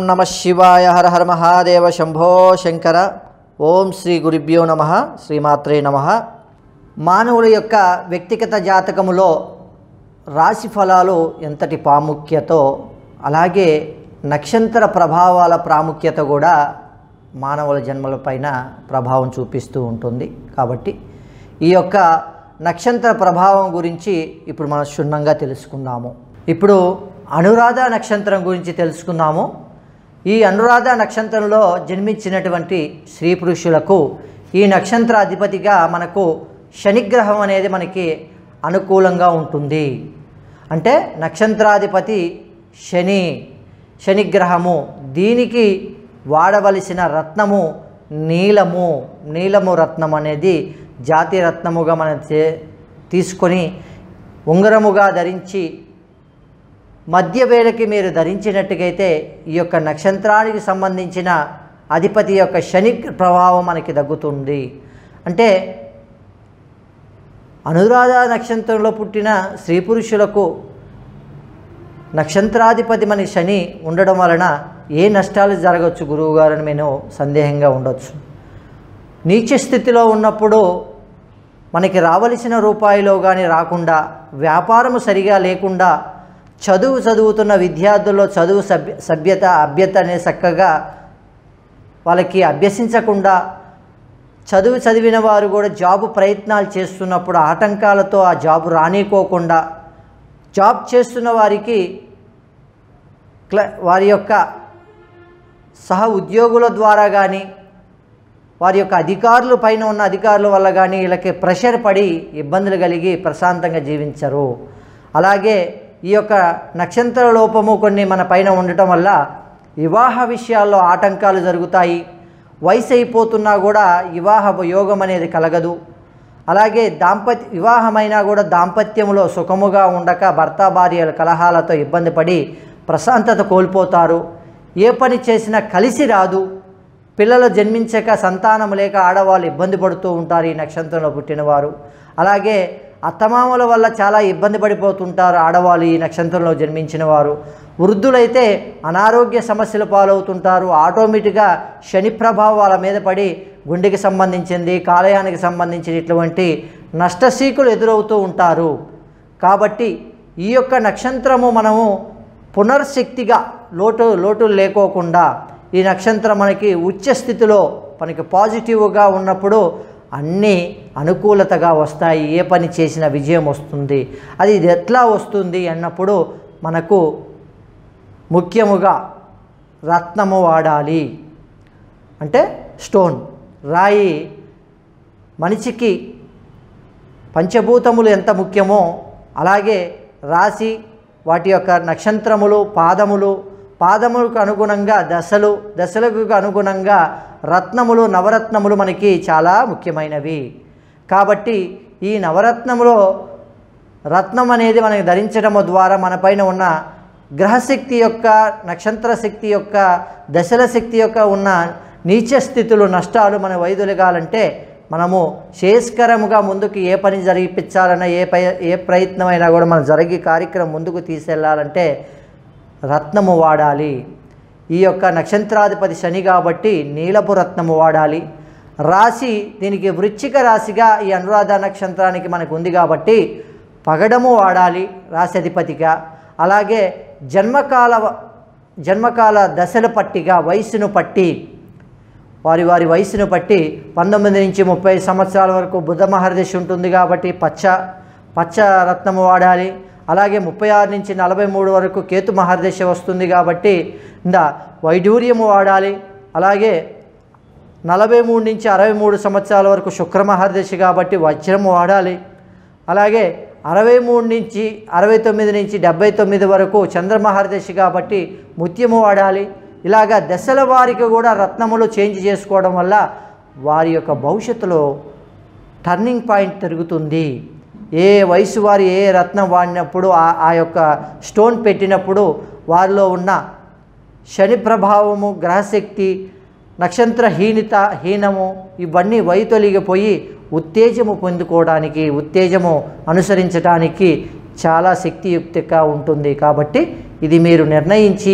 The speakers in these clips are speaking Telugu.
నమ శివాయ హర హర మహాదేవ శంభో శంకర ఓం శ్రీ గురుభ్యో నమ శ్రీమాత్రే నమ మానవుల యొక్క వ్యక్తిగత జాతకములో రాశి ఫలాలు ఎంతటి ప్రాముఖ్యతో అలాగే నక్షత్ర ప్రభావాల ప్రాముఖ్యత కూడా మానవుల జన్మలపైన ప్రభావం చూపిస్తూ ఉంటుంది కాబట్టి ఈ యొక్క నక్షత్ర ప్రభావం గురించి ఇప్పుడు మనం క్షుణ్ణంగా తెలుసుకుందాము ఇప్పుడు అనురాధ నక్షత్రం గురించి తెలుసుకుందాము ఈ అనురాధ నక్షత్రంలో జన్మించినటువంటి స్త్రీ పురుషులకు ఈ నక్షత్ర అధిపతిగా మనకు శనిగ్రహం అనేది మనకి అనుకూలంగా ఉంటుంది అంటే నక్షత్రాధిపతి శని శనిగ్రహము దీనికి వాడవలసిన రత్నము నీలము నీలము రత్నం అనేది జాతి రత్నముగా మనం చే- తీసుకొని ఉంగరముగా ధరించి మధ్య వేళకి మీరు ధరించినట్టుగైతే ఈ యొక్క నక్షత్రానికి సంబంధించిన అధిపతి యొక్క శని ప్రభావం మనకి తగ్గుతుంది అంటే అనురాధ నక్షత్రంలో పుట్టిన స్త్రీ పురుషులకు నక్షత్రాధిపతి మన శని ఉండడం వలన ఏ నష్టాలు జరగవచ్చు గురువు గారని నేను సందేహంగా ఉండొచ్చు నీచ స్థితిలో ఉన్నప్పుడు మనకి రావలసిన రూపాయిలో కానీ రాకుండా వ్యాపారము సరిగా లేకుండా చదువు చదువుతున్న విద్యార్థుల్లో చదువు సభ్య సభ్యత అభ్యత అనే చక్కగా వాళ్ళకి అభ్యసించకుండా చదువు చదివిన వారు కూడా జాబు ప్రయత్నాలు చేస్తున్నప్పుడు ఆటంకాలతో ఆ జాబు రానికోకుండా జాబ్ చేస్తున్న వారికి క్ల వారి యొక్క సహ ఉద్యోగుల ద్వారా కానీ వారి యొక్క అధికారుల పైన ఉన్న అధికారుల వల్ల కానీ వీళ్ళకి ప్రెషర్ పడి ఇబ్బందులు కలిగి ప్రశాంతంగా జీవించరు అలాగే ఈ యొక్క నక్షత్ర లోపము కొన్ని మన పైన ఉండటం వల్ల వివాహ విషయాల్లో ఆటంకాలు జరుగుతాయి వయసు అయిపోతున్నా కూడా వివాహ యోగం అనేది కలగదు అలాగే దాంపత్య వివాహమైనా కూడా దాంపత్యంలో సుఖముగా ఉండక భర్త భార్యల కలహాలతో ఇబ్బంది పడి ప్రశాంతత కోల్పోతారు ఏ పని చేసినా కలిసి రాదు పిల్లలు జన్మించక సంతానం లేక ఆడవాళ్ళు ఇబ్బంది పడుతూ ఉంటారు ఈ నక్షత్రంలో పుట్టినవారు అలాగే అత్తమామల వల్ల చాలా ఇబ్బంది పడిపోతుంటారు ఆడవాళ్ళు ఈ నక్షత్రంలో జన్మించిన వారు వృద్ధులైతే అనారోగ్య సమస్యలు పాలవుతుంటారు ఆటోమేటిక్గా శని ప్రభావం వాళ్ళ మీద పడి గుండెకి సంబంధించింది కాలయానికి సంబంధించిన ఇటువంటి నష్టసీకులు ఎదురవుతూ ఉంటారు కాబట్టి ఈ యొక్క నక్షత్రము మనము పునర్శక్తిగా లోటు లోటులు లేకోకుండా ఈ నక్షత్రం మనకి ఉచ్చ స్థితిలో మనకి పాజిటివ్గా ఉన్నప్పుడు అన్నీ అనుకూలతగా వస్తాయి ఏ పని చేసిన విజయం వస్తుంది అది ఇది ఎట్లా వస్తుంది అన్నప్పుడు మనకు ముఖ్యముగా రత్నము వాడాలి అంటే స్టోన్ రాయి మనిషికి పంచభూతములు ఎంత ముఖ్యమో అలాగే రాశి వాటి యొక్క నక్షత్రములు పాదములు పాదములకు అనుగుణంగా దశలు దశలకు అనుగుణంగా రత్నములు నవరత్నములు మనకి చాలా ముఖ్యమైనవి కాబట్టి ఈ నవరత్నములో రత్నం అనేది మనకి ధరించడం ద్వారా మన పైన ఉన్న గ్రహశక్తి యొక్క నక్షత్ర శక్తి యొక్క దశల శక్తి యొక్క ఉన్న నీచ స్థితులు నష్టాలు మన వైదొలగాలంటే మనము శ్రేయస్కరముగా ముందుకు ఏ పని జరిపించాలన్నా ఏ పై ఏ ప్రయత్నమైనా కూడా మనం జరిగే కార్యక్రమం ముందుకు తీసుకెళ్ళాలంటే రత్నము వాడాలి ఈ యొక్క నక్షత్రాధిపతి శని కాబట్టి నీలపు రత్నము వాడాలి రాశి దీనికి వృశ్చిక రాశిగా ఈ అనురాధ నక్షత్రానికి మనకు ఉంది కాబట్టి పగడము వాడాలి రాశి అధిపతిగా అలాగే జన్మకాల జన్మకాల దశల పట్టిగా వయసును పట్టి వారి వారి వయసును బట్టి పంతొమ్మిది నుంచి ముప్పై సంవత్సరాల వరకు బుధ మహర్దశి ఉంటుంది కాబట్టి పచ్చ పచ్చ రత్నము వాడాలి అలాగే ముప్పై ఆరు నుంచి నలభై మూడు వరకు కేతు మహర్దశ వస్తుంది కాబట్టి ఇందా వైడూర్యము వాడాలి అలాగే నలభై మూడు నుంచి అరవై మూడు సంవత్సరాల వరకు శుక్ర మహర్దశి కాబట్టి వజ్రము వాడాలి అలాగే అరవై మూడు నుంచి అరవై తొమ్మిది నుంచి డెబ్బై తొమ్మిది వరకు చంద్రమహర్దశి కాబట్టి ముత్యము వాడాలి ఇలాగా దశల వారికి కూడా రత్నములు చేంజ్ చేసుకోవడం వల్ల వారి యొక్క భవిష్యత్తులో టర్నింగ్ పాయింట్ తిరుగుతుంది ఏ వయసు వారు ఏ రత్నం వాడినప్పుడు ఆ ఆ యొక్క స్టోన్ పెట్టినప్పుడు వారిలో ఉన్న శని ప్రభావము గ్రహశక్తి నక్షత్రహీనత హీనము ఇవన్నీ వైతొలిగిపోయి ఉత్తేజము పొందుకోవడానికి ఉత్తేజము అనుసరించడానికి చాలా శక్తియుక్తిగా ఉంటుంది కాబట్టి ఇది మీరు నిర్ణయించి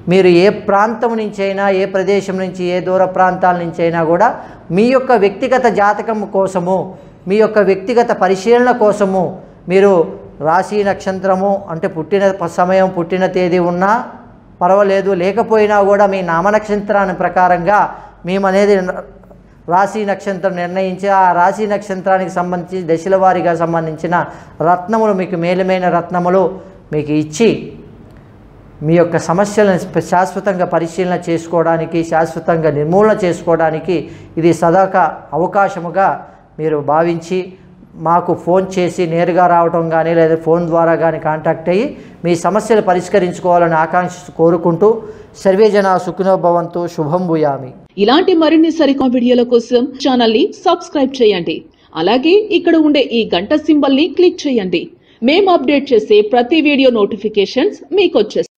మీరు ఏ ప్రాంతం నుంచి అయినా ఏ ప్రదేశం నుంచి ఏ దూర ప్రాంతాల నుంచి అయినా కూడా మీ యొక్క వ్యక్తిగత జాతకం కోసము మీ యొక్క వ్యక్తిగత పరిశీలన కోసము మీరు రాశి నక్షత్రము అంటే పుట్టిన ప- సమయం పుట్టిన తేదీ ఉన్నా పర్వాలేదు లేకపోయినా కూడా మీ నామ నక్షత్రాన్ని ప్రకారంగా మేము అనేది రాశి నక్షత్రం నిర్ణయించి ఆ రాశి నక్షత్రానికి సంబంధించి దశల వారీగా సంబంధించిన రత్నములు మీకు మేలుమైన రత్నములు మీకు ఇచ్చి మీ యొక్క సమస్యలను స్ప- శాశ్వతంగా పరిశీలన చేసుకోవడానికి శాశ్వతంగా నిర్మూలన చేసుకోవడానికి ఇది సదాక అవకాశముగా మీరు భావించి మాకు ఫోన్ చేసి నేరుగా రావడం కానీ లేదా ఫోన్ ద్వారా కానీ కాంటాక్ట్ అయ్యి మీ సమస్యలు పరిష్కరించుకోవాలని ఆకాంక్ష కోరుకుంటూ సర్వే జన సుఖినోభవంతు శుభం భూయామి ఇలాంటి మరిన్ని సరికొత్త వీడియోల కోసం ఛానల్ ని సబ్స్క్రైబ్ చేయండి అలాగే ఇక్కడ ఉండే ఈ గంట సింబల్ ని క్లిక్ చేయండి మేము అప్డేట్ చేసే ప్రతి వీడియో నోటిఫికేషన్స్ మీకు వచ్చేస్తాయి